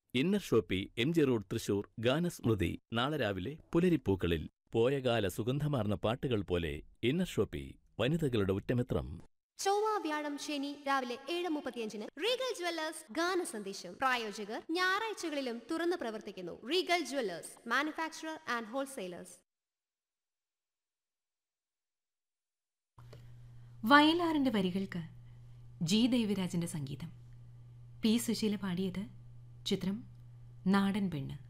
inner shoppe M G road Thrissur ഗാനസ്മൃതി നാളെ രാവിലെ പുലരിപ്പൂക്കളിൽ പോയകാല സുഗന്ധമാർന്ന പാട്ടുകൾ പോലെ ഇന്നർ ഷോപ്പി വനിതകളുടെ ഉറ്റമിത്രം ചൊവ്വ വ്യാഴം ശനി രാവിലെ ഏഴ് മുപ്പത്തിയഞ്ചിന് റീഗൽ ജ്വല്ലേഴ്സ് ഗാന സന്ദേശം പ്രായോജകർ ഞായറാഴ്ചകളിലും തുറന്നു പ്രവർത്തിക്കുന്നു regal jewellers manufacturer and wholesalers വയലാറിന്റെ വരികൾക്ക് ജി ദേവിരാജന്റെ സംഗീതം പി സുശീല പാടിയത് ചിത്രം നാടൻ പെണ്ണ്